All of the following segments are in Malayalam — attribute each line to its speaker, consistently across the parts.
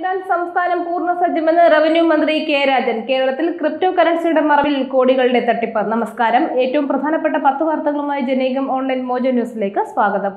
Speaker 1: നേരിടാൻ സംസ്ഥാനം പൂർണ്ണ സജ്ജമെന്ന് റവന്യൂ മന്ത്രി കെ രാജൻ കേരളത്തിൽ ക്രിപ്റ്റോ കറൻസിയുടെ മറവിൽ കോടികളുടെ തട്ടിപ്പ് നമസ്കാരം ഏറ്റവും പ്രധാനപ്പെട്ട പത്ത് വാർത്തകളുമായി ജനേകം ഓൺലൈൻ മോജോ ന്യൂസിലേക്ക് സ്വാഗതം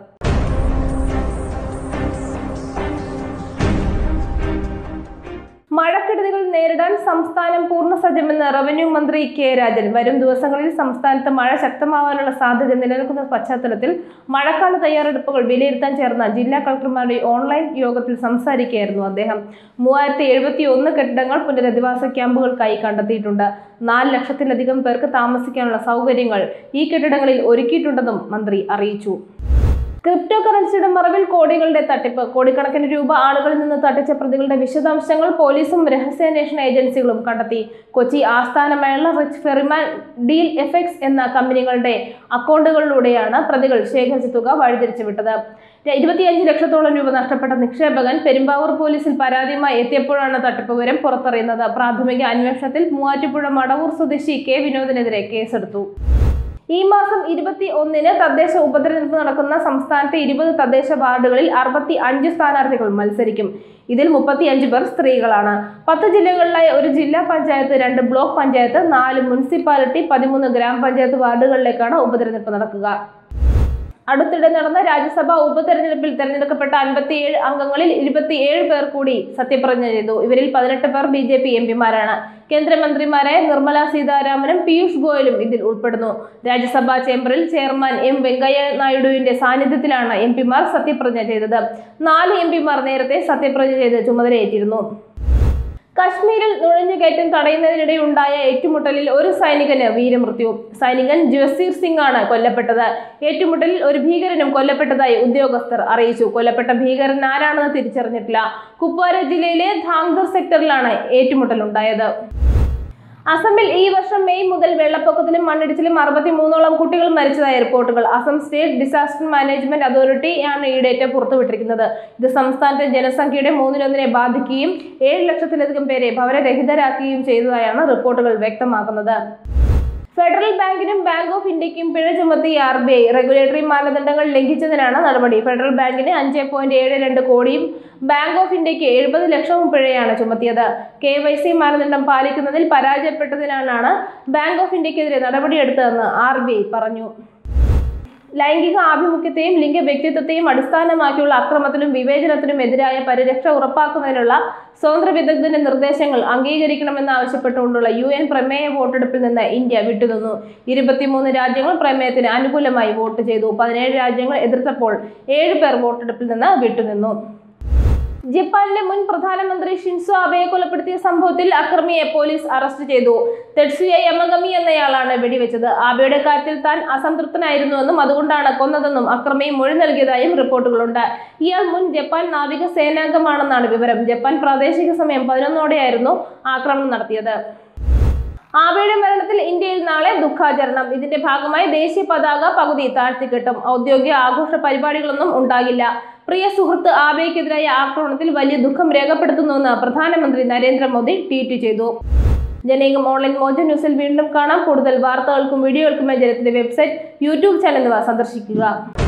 Speaker 1: മഴക്കെടുതികൾ നേരിടാൻ സംസ്ഥാനം പൂർണ്ണ സജ്ജമെന്ന് റവന്യൂ മന്ത്രി കെ രാജൻ വരും ദിവസങ്ങളിൽ സംസ്ഥാനത്ത് മഴ ശക്തമാവാനുള്ള സാധ്യത നിലനിൽക്കുന്ന പശ്ചാത്തലത്തിൽ മഴക്കാല തയ്യാറെടുപ്പുകൾ വിലയിരുത്താൻ ചേർന്ന ജില്ലാ കളക്ടർമാരുടെ ഓൺലൈൻ യോഗത്തിൽ സംസാരിക്കുകയായിരുന്നു അദ്ദേഹം മൂവായിരത്തി എഴുപത്തി ഒന്ന് കെട്ടിടങ്ങൾ പുനരധിവാസ ക്യാമ്പുകൾക്കായി കണ്ടെത്തിയിട്ടുണ്ട് നാല് ലക്ഷത്തിലധികം പേർക്ക് താമസിക്കാനുള്ള സൗകര്യങ്ങൾ ഈ കെട്ടിടങ്ങളിൽ ഒരുക്കിയിട്ടുണ്ടെന്നും മന്ത്രി അറിയിച്ചു ക്രിപ്റ്റോ കറൻസിയുടെ മറവിൽ കോടികളുടെ തട്ടിപ്പ് കോടിക്കണക്കിന് രൂപ ആളുകളിൽ നിന്ന് തട്ടിച്ച പ്രതികളുടെ വിശദാംശങ്ങൾ പോലീസും രഹസ്യാന്വേഷണ ഏജൻസികളും കണ്ടെത്തി കൊച്ചി ആസ്ഥാനമായുള്ള റിച്ച് ഫെറിമാൻ ഡീൽ എഫക്സ് എന്ന കമ്പനികളുടെ അക്കൗണ്ടുകളിലൂടെയാണ് പ്രതികൾ ശേഖരിച്ച തുക വഴിതിരിച്ചു വിട്ടത് ഇരുപത്തിയഞ്ച് ലക്ഷത്തോളം രൂപ നഷ്ടപ്പെട്ട നിക്ഷേപകൻ പെരുമ്പാവൂർ പോലീസിൽ പരാതിയുമായി എത്തിയപ്പോഴാണ് തട്ടിപ്പ് വിവരം പുറത്തറിയുന്നത് പ്രാഥമിക അന്വേഷണത്തിൽ മൂവാറ്റുപുഴ മടവൂർ സ്വദേശി കെ വിനോദിനെതിരെ കേസെടുത്തു ഈ മാസം ഇരുപത്തി ഒന്നിന് തദ്ദേശ ഉപതെരഞ്ഞെടുപ്പ് നടക്കുന്ന സംസ്ഥാനത്തെ ഇരുപത് തദ്ദേശ വാർഡുകളിൽ അറുപത്തി അഞ്ച് സ്ഥാനാർത്ഥികൾ മത്സരിക്കും ഇതിൽ മുപ്പത്തി അഞ്ച് പേർ സ്ത്രീകളാണ് പത്ത് ജില്ലകളിലായി ഒരു ജില്ലാ പഞ്ചായത്ത് രണ്ട് ബ്ലോക്ക് പഞ്ചായത്ത് നാല് മുനിസിപ്പാലിറ്റി പതിമൂന്ന് ഗ്രാമപഞ്ചായത്ത് വാർഡുകളിലേക്കാണ് ഉപതെരഞ്ഞെടുപ്പ് നടക്കുക അടുത്തിടെ നടന്ന രാജ്യസഭാ ഉപതെരഞ്ഞെടുപ്പിൽ തെരഞ്ഞെടുക്കപ്പെട്ട അൻപത്തിയേഴ് അംഗങ്ങളിൽ ഇരുപത്തിയേഴ് പേർ കൂടി സത്യപ്രതിജ്ഞ ചെയ്തു ഇവരിൽ പതിനെട്ട് പേർ ബി ജെ പി എം പിമാരാണ് കേന്ദ്രമന്ത്രിമാരായ നിർമ്മല സീതാരാമനും പീയൂഷ് ഗോയലും ഇതിൽ ഉൾപ്പെടുന്നു രാജ്യസഭാ ചേംബറിൽ ചെയർമാൻ എം വെങ്കയ്യ നായിഡുവിന്റെ സാന്നിധ്യത്തിലാണ് എം പിമാർ സത്യപ്രതിജ്ഞ ചെയ്തത് നാല് എം പിമാർ നേരത്തെ സത്യപ്രതിജ്ഞ ചെയ്ത് ചുമതലയേറ്റിരുന്നു കശ്മീരിൽ നുഴഞ്ഞുകയറ്റം തടയുന്നതിനിടെ ഉണ്ടായ ഏറ്റുമുട്ടലിൽ ഒരു സൈനികന് വീരമൃത്യു സൈനികൻ ജസീർ സിംഗ് ആണ് കൊല്ലപ്പെട്ടത് ഏറ്റുമുട്ടലിൽ ഒരു ഭീകരനും കൊല്ലപ്പെട്ടതായി ഉദ്യോഗസ്ഥർ അറിയിച്ചു കൊല്ലപ്പെട്ട ഭീകരൻ ആരാണെന്ന് തിരിച്ചറിഞ്ഞിട്ടില്ല കുപ്വാര ജില്ലയിലെ ധാങ്ദർ സെക്ടറിലാണ് ഏറ്റുമുട്ടലുണ്ടായത് അസമിൽ ഈ വർഷം മെയ് മുതൽ വെള്ളപ്പൊക്കത്തിലും മണ്ണിടിച്ചിലും അറുപത്തി മൂന്നോളം കുട്ടികൾ മരിച്ചതായി റിപ്പോർട്ടുകൾ Assam state disaster management authority ആണ് ഈ ഡേറ്റ പുറത്തുവിട്ടിരിക്കുന്നത് ഇത് സംസ്ഥാനത്തെ ജനസംഖ്യയുടെ മൂന്നിലൊന്നിനെ ബാധിക്കുകയും ഏഴ് ലക്ഷത്തിലധികം പേരെ ഭവനരഹിതരാക്കുകയും ചെയ്തതായാണ് റിപ്പോർട്ടുകൾ വ്യക്തമാക്കുന്നത് ഫെഡറൽ ബാങ്കിനും ബാങ്ക് ഓഫ് ഇന്ത്യക്കും പിഴ ചുമത്തി ആർ ബി ഐ റെഗുലേറ്ററി മാനദണ്ഡങ്ങൾ ലംഘിച്ചതിനാണ് നടപടി ഫെഡറൽ ബാങ്കിന് അഞ്ച് പോയിന്റ് ഏഴ് രണ്ട് കോടിയും ബാങ്ക് ഓഫ് ഇന്ത്യക്ക് എഴുപത് ലക്ഷവും പിഴയാണ് ചുമത്തിയത് കെ വൈ സി മാനദണ്ഡം പാലിക്കുന്നതിൽ പരാജയപ്പെട്ടതിനാലാണ് ബാങ്ക് ഓഫ് ഇന്ത്യക്കെതിരെ നടപടിയെടുത്തതെന്ന് ആർ ബി ഐ പറഞ്ഞു ലൈംഗിക ആഭിമുഖ്യത്തെയും ലിംഗ വ്യക്തിത്വത്തെയും അടിസ്ഥാനമാക്കിയുള്ള അക്രമത്തിനും വിവേചനത്തിനും എതിരായ പരിരക്ഷ ഉറപ്പാക്കുന്നതിനുള്ള സ്വതന്ത്ര വിദഗ്ധന്റെ നിർദ്ദേശങ്ങൾ അംഗീകരിക്കണമെന്ന് ആവശ്യപ്പെട്ടുകൊണ്ടുള്ള യു എൻ പ്രമേയ വോട്ടെടുപ്പിൽ നിന്ന് ഇന്ത്യ വിട്ടുനിന്നു ഇരുപത്തിമൂന്ന് രാജ്യങ്ങൾ പ്രമേയത്തിന് അനുകൂലമായി വോട്ട് ചെയ്തു പതിനേഴ് രാജ്യങ്ങൾ എതിർത്തപ്പോൾ ഏഴ് പേർ വോട്ടെടുപ്പിൽ നിന്ന് വിട്ടുനിന്നു ജപ്പാനിലെ മുൻ പ്രധാനമന്ത്രി ഷിൻസോ അബയെ കൊലപ്പെടുത്തിയ സംഭവത്തിൽ അക്രമിയെ പോലീസ് അറസ്റ്റ് ചെയ്തു തെഡ്സുയ യമഗമി എന്നയാളാണ് വെടിവെച്ചത് ആബയുടെ കാര്യത്തിൽ താൻ അസംതൃപ്തനായിരുന്നുവെന്നും അതുകൊണ്ടാണ് കൊന്നതെന്നും അക്രമി മൊഴി നൽകിയതായും റിപ്പോർട്ടുകളുണ്ട് ഇയാൾ മുൻ ജപ്പാൻ നാവിക സേനാംഗമാണെന്നാണ് വിവരം ജപ്പാൻ പ്രാദേശിക സമയം പതിനൊന്നോടെയായിരുന്നു ആക്രമണം നടത്തിയത് ആബയുടെ മരണത്തിൽ ഇന്ത്യയിൽ നാളെ ദുഃഖാചരണം ഇതിന്റെ ഭാഗമായി ദേശീയ പതാക പകുതി താഴ്ത്തിക്കെട്ടും ഔദ്യോഗിക ആഘോഷ പരിപാടികളൊന്നും ഉണ്ടാകില്ല പ്രിയ സുഹൃത്ത് ആബയ്ക്കെതിരായ ആക്രമണത്തിൽ വലിയ ദുഃഖം രേഖപ്പെടുത്തുന്നുവെന്ന് പ്രധാനമന്ത്രി നരേന്ദ്രമോദി ട്വീറ്റ് ചെയ്തു ജനേകം ഓൺലൈൻ മോജോ ന്യൂസിൽ വീണ്ടും കാണാം കൂടുതൽ വാർത്തകൾക്കും വീഡിയോകൾക്കുമായി ജനത്തിന്റെ വെബ്സൈറ്റ് യൂട്യൂബ് ചാനൽ എന്നിവ സന്ദർശിക്കുക